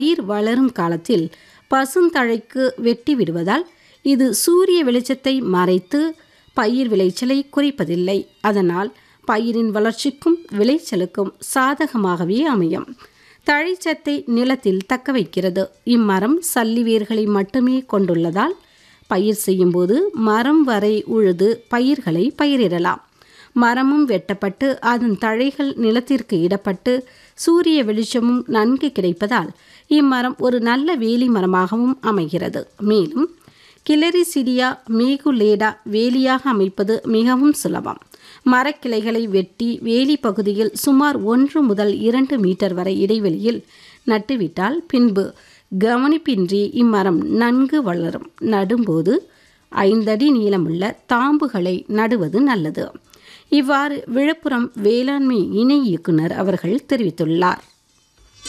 பயிர் வளரும் காலத்தில் பசுந்தழைக்கு வெட்டி விடுவதால் இது சூரிய வெளிச்சத்தை மறைத்து பயிர் விளைச்சலை குறைப்பதில்லை அதனால் பயிரின் வளர்ச்சிக்கும் விளைச்சலுக்கும் சாதகமாகவே அமையும் தழைச்சத்தை நிலத்தில் தக்க வைக்கிறது இம்மரம் சல்லி வேர்களை மட்டுமே கொண்டுள்ளதால் பயிர் செய்யும்போது மரம் வரை உழுது பயிர்களை பயிரிடலாம் மரமும் வெட்டப்பட்டு அதன் தழைகள் நிலத்திற்கு இடப்பட்டு சூரிய வெளிச்சமும் நன்கு கிடைப்பதால் இம்மரம் ஒரு நல்ல வேலி மரமாகவும் அமைகிறது மேலும் கிளரிசிடியா மேகுலேடா வேலியாக அமைப்பது மிகவும் சுலபம் மரக்கிளைகளை வெட்டி வேலி பகுதியில் சுமார் ஒன்று முதல் இரண்டு மீட்டர் வரை இடைவெளியில் நட்டுவிட்டால் பின்பு கவனிப்பின்றி இம்மரம் நன்கு வளரும் நடும்போது ஐந்தடி நீளமுள்ள தாம்புகளை நடுவது நல்லது இவ்வாறு விழுப்புரம் வேளாண்மை இணை இயக்குனர் அவர்கள் தெரிவித்துள்ளார்